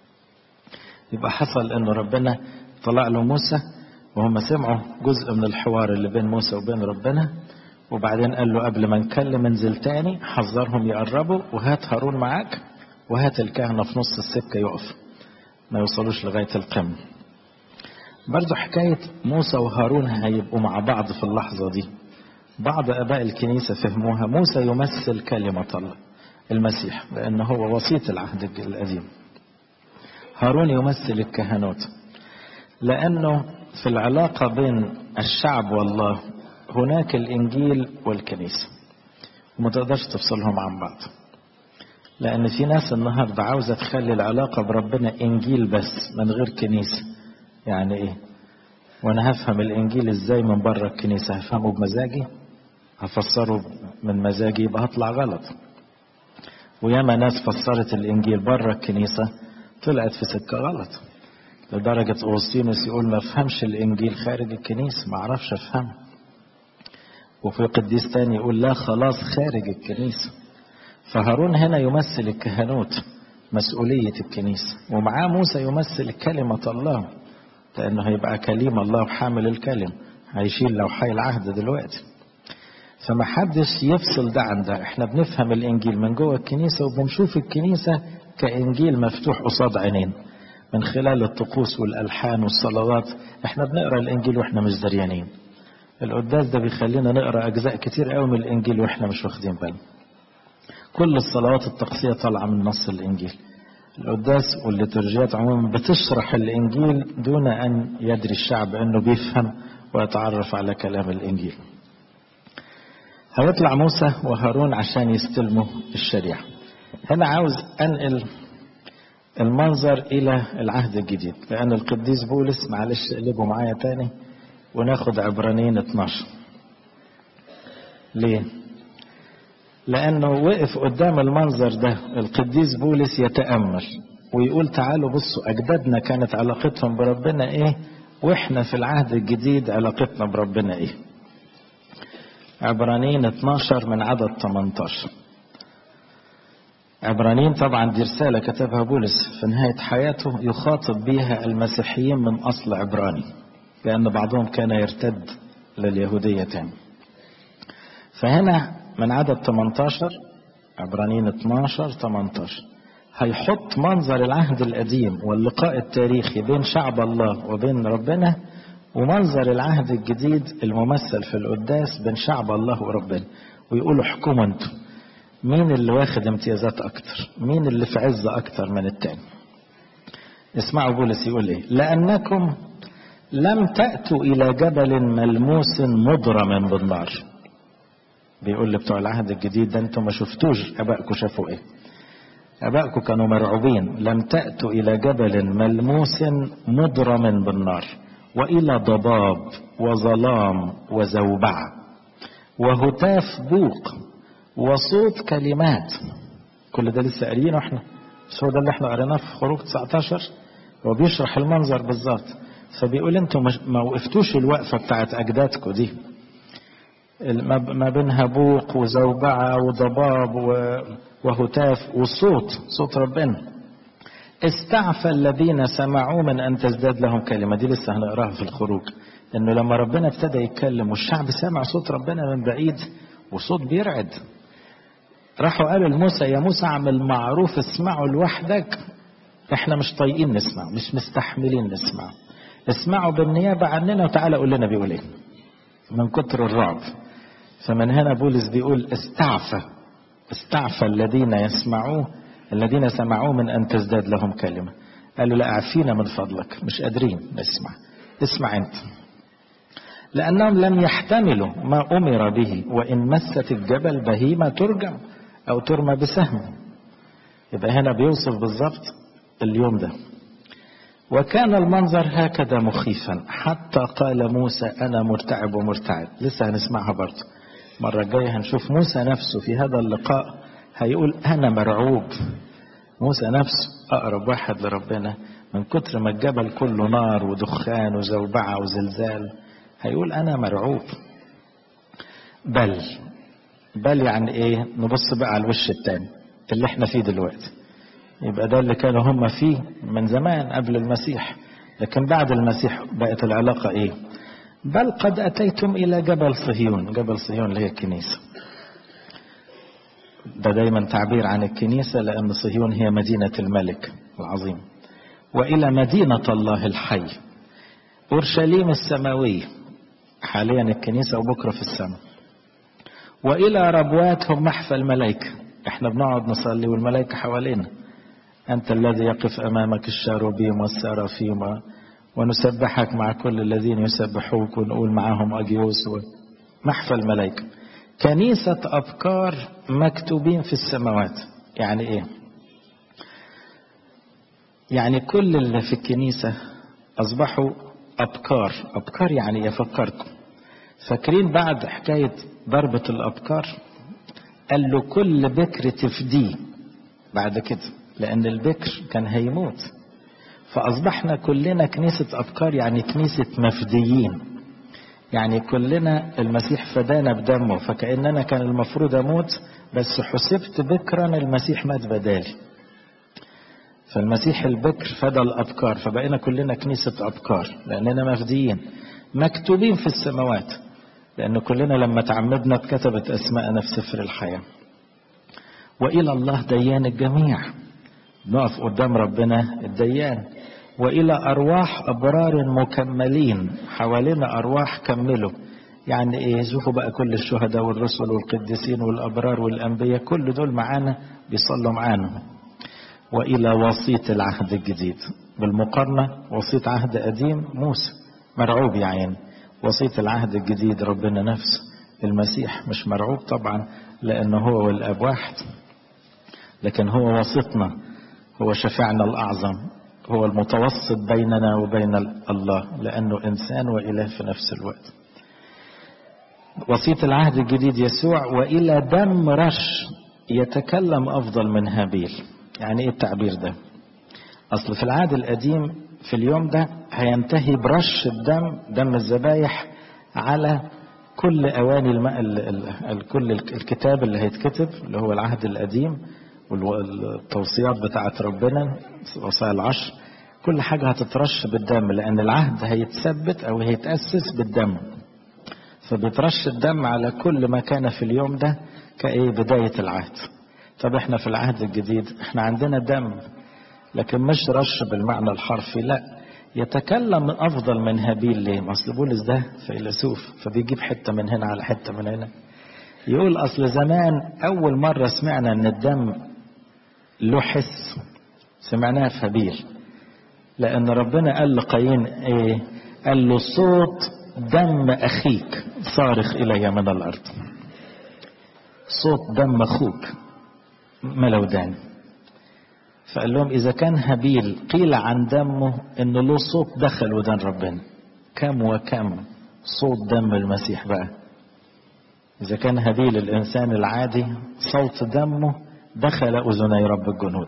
يبقى حصل أنه ربنا طلع له موسى وهم سمعوا جزء من الحوار اللي بين موسى وبين ربنا وبعدين قال له قبل ما نكلم انزل تاني حذرهم يقربوا وهات هارون معاك وهات الكهنة في نص السكة يقف ما يوصلوش لغاية القمة برضو حكاية موسى وهارون هيبقوا مع بعض في اللحظة دي بعض أباء الكنيسة فهموها موسى يمثل كلمة الله المسيح لأن هو وسيط العهد القديم هارون يمثل الكهنوت لأنه في العلاقة بين الشعب والله هناك الإنجيل والكنيسة وما تقدرش تفصلهم عن بعض لأن في ناس النهاردة عاوزة تخلي العلاقة بربنا إنجيل بس من غير كنيسة يعني إيه وأنا هفهم الإنجيل إزاي من بره الكنيسة هفهمه بمزاجي هفسره من مزاجي يبقى هطلع غلط وياما ناس فسرت الإنجيل بره الكنيسة طلعت في سكة غلط لدرجة أوسطينوس يقول ما افهمش الإنجيل خارج الكنيسة ما أعرفش أفهمه وفي قديس تاني يقول لا خلاص خارج الكنيسة فهارون هنا يمثل الكهنوت مسؤولية الكنيسة ومعاه موسى يمثل كلمة الله لأنه هيبقى كليم الله وحامل الكلم هيشيل لوحي العهد دلوقتي فما حدش يفصل ده عن ده احنا بنفهم الانجيل من جوه الكنيسة وبنشوف الكنيسة كانجيل مفتوح قصاد عينين من خلال الطقوس والالحان والصلوات احنا بنقرا الانجيل واحنا مش دريانين القداس ده بيخلينا نقرا اجزاء كتير قوي من الانجيل واحنا مش واخدين بالنا كل الصلوات الطقسيه طالعه من نص الانجيل القداس والليتورجيات عموما بتشرح الانجيل دون ان يدري الشعب انه بيفهم ويتعرف على كلام الانجيل هيطلع موسى وهارون عشان يستلموا الشريعه هنا عاوز انقل المنظر الى العهد الجديد لان القديس بولس معلش اقلبوا معايا تاني وناخد عبرانيين 12 ليه لانه وقف قدام المنظر ده القديس بولس يتامل ويقول تعالوا بصوا اجدادنا كانت علاقتهم بربنا ايه واحنا في العهد الجديد علاقتنا بربنا ايه عبرانيين 12 من عدد 18 عبرانيين طبعا دي رسالة كتبها بولس في نهاية حياته يخاطب بها المسيحيين من أصل عبراني لأن بعضهم كان يرتد لليهودية تاني فهنا من عدد 18 عبرانيين 12 18 هيحط منظر العهد القديم واللقاء التاريخي بين شعب الله وبين ربنا ومنظر العهد الجديد الممثل في القداس بين شعب الله وربنا ويقولوا احكموا انتم مين اللي واخد امتيازات اكتر مين اللي في عز اكتر من التاني اسمعوا بولس يقول ايه لانكم لم تأتوا الى جبل ملموس مضرم بالنار بيقول لبتوع العهد الجديد ده انتم ما شفتوش ابائكم شافوا ايه ابائكم كانوا مرعوبين لم تأتوا الى جبل ملموس مضرم بالنار والى ضباب وظلام وزوبعه وهتاف بوق وصوت كلمات كل ده لسه قاريينه احنا مش هو ده اللي احنا قريناه في خروج 19 هو بيشرح المنظر بالظبط فبيقول انتوا ما وقفتوش الوقفه بتاعت اجدادكم دي ما بينها بوق وزوبعه وضباب وهتاف والصوت صوت ربنا استعفى الذين سمعوا من ان تزداد لهم كلمه دي لسه هنقراها في الخروج انه لما ربنا ابتدى يتكلم والشعب سمع صوت ربنا من بعيد وصوت بيرعد راحوا قالوا لموسى يا موسى اعمل معروف اسمعوا لوحدك احنا مش طايقين نسمع مش مستحملين نسمع اسمعوا بالنيابة عننا وتعالى قول لنا بيقول ايه من كتر الرعب فمن هنا بولس بيقول استعفى استعفى الذين يسمعوه الذين سمعوه من ان تزداد لهم كلمة قالوا لا اعفينا من فضلك مش قادرين نسمع اسمع انت لأنهم لم يحتملوا ما أمر به وإن مست الجبل بهيمة ترجم أو ترمى بسهم يبقى هنا بيوصف بالظبط اليوم ده وكان المنظر هكذا مخيفا حتى قال موسى أنا مرتعب ومرتعب لسه هنسمعها برضه المرة الجاية هنشوف موسى نفسه في هذا اللقاء هيقول أنا مرعوب موسى نفسه أقرب واحد لربنا من كتر ما الجبل كله نار ودخان وزوبعة وزلزال هيقول أنا مرعوب بل بل يعني إيه نبص بقى على الوش التاني اللي احنا فيه دلوقتي يبقى ده اللي كانوا هم فيه من زمان قبل المسيح لكن بعد المسيح بقت العلاقة إيه بل قد أتيتم إلى جبل صهيون جبل صهيون اللي هي الكنيسة ده دايما تعبير عن الكنيسة لأن صهيون هي مدينة الملك العظيم وإلى مدينة الله الحي أورشليم السماوية حاليا الكنيسة وبكرة في السماء وإلى ربواتهم محفى الملائكة احنا بنقعد نصلي والملائكة حوالينا أنت الذي يقف أمامك الشاروبيم والسرافيم ونسبحك مع كل الذين يسبحوك ونقول معهم أجيوس محفى الملائكة كنيسة أبكار مكتوبين في السماوات يعني إيه يعني كل اللي في الكنيسة أصبحوا أبكار أبكار يعني يفكركم فاكرين بعد حكاية ضربة الأبكار قال له كل بكر تفديه بعد كده لأن البكر كان هيموت فأصبحنا كلنا كنيسة أبكار يعني كنيسة مفديين يعني كلنا المسيح فدانا بدمه فكأننا كان المفروض أموت بس حسبت بكرا المسيح مات بدالي فالمسيح البكر فدى الأبكار فبقينا كلنا كنيسة أبكار لأننا مفديين مكتوبين في السماوات لأن كلنا لما تعمدنا اتكتبت أسماءنا في سفر الحياة وإلى الله ديان الجميع نقف قدام ربنا الديان وإلى أرواح أبرار مكملين حوالينا أرواح كملوا يعني إيه شوفوا بقى كل الشهداء والرسل والقديسين والأبرار والأنبياء كل دول معانا بيصلوا معانا وإلى وسيط العهد الجديد بالمقارنة وسيط عهد قديم موسى مرعوب يا عين وسيط العهد الجديد ربنا نفسه المسيح مش مرعوب طبعا لأنه هو والأب واحد لكن هو وسيطنا هو شفيعنا الأعظم هو المتوسط بيننا وبين الله لأنه إنسان وإله في نفس الوقت وسيط العهد الجديد يسوع وإلى دم رش يتكلم أفضل من هابيل يعني إيه التعبير ده أصل في العهد القديم في اليوم ده هينتهي برش الدم دم الذبايح على كل أواني الماء ال ال كل الكتاب اللي هيتكتب اللي هو العهد القديم والتوصيات بتاعت ربنا وصايا العشر كل حاجة هتترش بالدم لأن العهد هيتثبت أو هيتأسس بالدم فبيترش الدم على كل ما كان في اليوم ده كإيه بداية العهد طب احنا في العهد الجديد احنا عندنا دم لكن مش رش بالمعنى الحرفي لا يتكلم أفضل من هابيل ليه أصل بولس ده فيلسوف فبيجيب حتة من هنا على حتة من هنا يقول أصل زمان أول مرة سمعنا أن الدم له حس سمعناها في هابيل لأن ربنا قال لقايين إيه قال له صوت دم أخيك صارخ إلي من الأرض صوت دم أخوك ملودان فقال لهم إذا كان هابيل قيل عن دمه إنه له صوت دخل ودان ربنا كم وكم صوت دم المسيح بقى إذا كان هابيل الإنسان العادي صوت دمه دخل أذني رب الجنود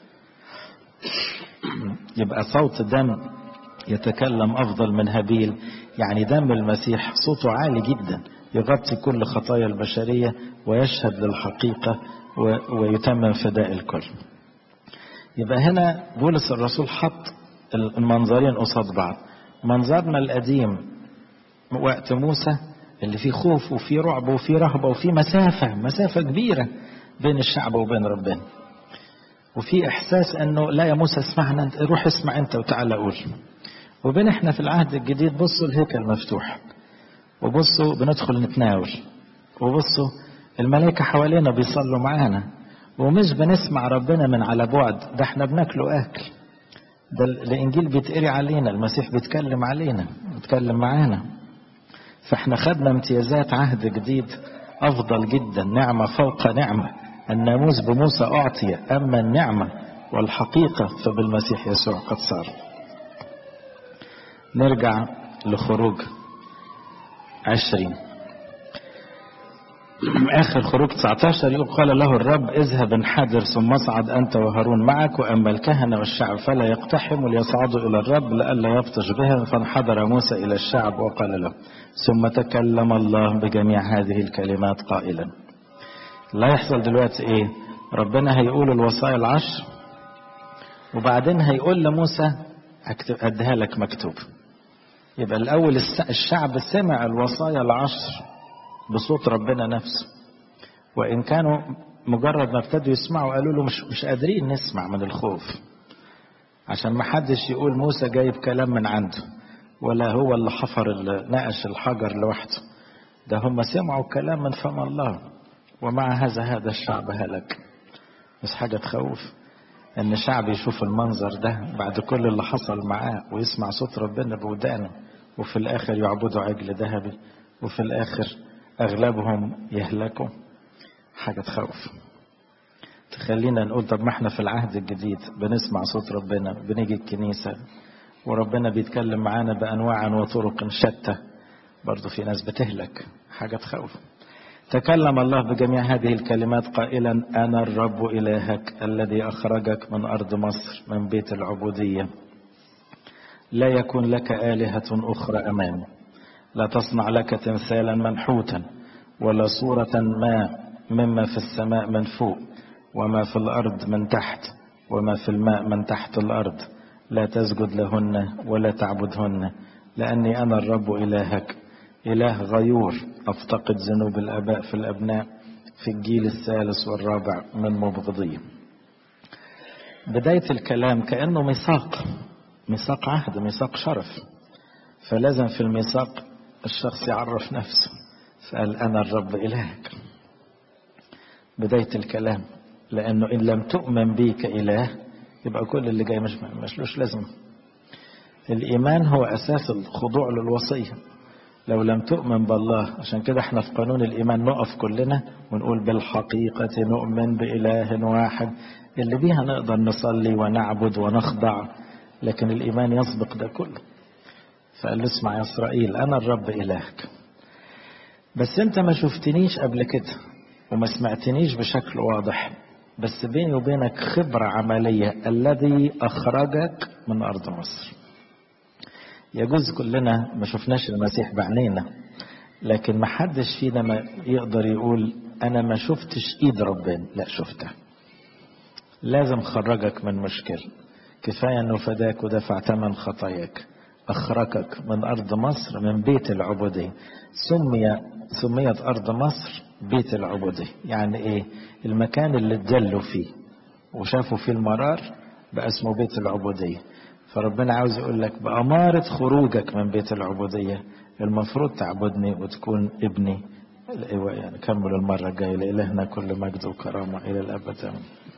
يبقى صوت دم يتكلم أفضل من هابيل يعني دم المسيح صوته عالي جدا يغطي كل خطايا البشرية ويشهد للحقيقة ويتمم فداء الكل يبقى هنا بولس الرسول حط المنظرين قصاد بعض منظرنا القديم وقت موسى اللي فيه خوف وفيه رعب وفيه رهبة وفيه مسافة مسافة كبيرة بين الشعب وبين ربنا وفي إحساس أنه لا يا موسى اسمعنا أنت روح اسمع أنت وتعالى قول وبين احنا في العهد الجديد بصوا الهيكل مفتوح وبصوا بندخل نتناول وبصوا الملائكة حوالينا بيصلوا معانا ومش بنسمع ربنا من على بعد ده احنا بناكله أكل ده الإنجيل بيتقري علينا المسيح بيتكلم علينا بيتكلم معانا فاحنا خدنا امتيازات عهد جديد أفضل جدا نعمة فوق نعمة الناموس بموسى أعطي أما النعمة والحقيقة فبالمسيح يسوع قد صار نرجع لخروج عشرين آخر خروج 19 يقول قال له الرب اذهب انحدر ثم اصعد أنت وهارون معك وأما الكهنة والشعب فلا يقتحموا ليصعدوا إلى الرب لئلا يبطش بهم فانحدر موسى إلى الشعب وقال له ثم تكلم الله بجميع هذه الكلمات قائلا لا يحصل دلوقتي إيه ربنا هيقول الوصايا العشر وبعدين هيقول لموسى أديها لك مكتوب يبقى الأول الشعب سمع الوصايا العشر بصوت ربنا نفسه وإن كانوا مجرد ما ابتدوا يسمعوا قالوا له مش, مش قادرين نسمع من الخوف عشان ما حدش يقول موسى جايب كلام من عنده ولا هو اللي حفر اللي نقش الحجر لوحده ده هم سمعوا كلام من فم الله ومع هذا هذا الشعب هلك بس حاجة تخوف ان شعب يشوف المنظر ده بعد كل اللي حصل معاه ويسمع صوت ربنا بودانه وفي الاخر يعبدوا عجل ذهبي وفي الاخر اغلبهم يهلكوا حاجة تخوف تخلينا نقول طب ما احنا في العهد الجديد بنسمع صوت ربنا بنيجي الكنيسة وربنا بيتكلم معانا بأنواع وطرق شتى برضو في ناس بتهلك حاجة تخوف تكلم الله بجميع هذه الكلمات قائلا أنا الرب إلهك الذي أخرجك من أرض مصر من بيت العبودية لا يكون لك آلهة أخرى أمامي لا تصنع لك تمثالا منحوتا ولا صورة ما مما في السماء من فوق وما في الأرض من تحت وما في الماء من تحت الأرض لا تسجد لهن ولا تعبدهن لأني أنا الرب إلهك إله غيور أفتقد ذنوب الآباء في الأبناء في الجيل الثالث والرابع من مبغضيه بداية الكلام كأنه ميثاق ميثاق عهد ميثاق شرف فلازم في الميثاق الشخص يعرف نفسه فقال أنا الرب إلهك بداية الكلام لأنه إن لم تؤمن بي كإله يبقى كل اللي جاي مش مش لازمة الإيمان هو أساس الخضوع للوصية لو لم تؤمن بالله عشان كده احنا في قانون الإيمان نقف كلنا ونقول بالحقيقة نؤمن بإله واحد اللي بيها نقدر نصلي ونعبد ونخضع لكن الإيمان يسبق ده كله فقال له اسمع يا إسرائيل أنا الرب إلهك بس أنت ما شفتنيش قبل كده وما سمعتنيش بشكل واضح بس بيني وبينك خبرة عملية الذي أخرجك من أرض مصر يجوز كلنا ما شفناش المسيح بعينينا لكن ما حدش فينا ما يقدر يقول أنا ما شفتش إيد ربنا لا شفتها لازم خرجك من مشكلة كفاية أنه فداك ودفع ثمن خطاياك أخرجك من أرض مصر من بيت العبودية سمي سميت أرض مصر بيت العبودية يعني إيه المكان اللي اتجلوا فيه وشافوا فيه المرار بقى اسمه بيت العبودية فربنا عاوز يقول لك بأمارة خروجك من بيت العبودية المفروض تعبدني وتكون ابني يعني كمل المرة الجاية لإلهنا كل مجد وكرامة إلى الأبد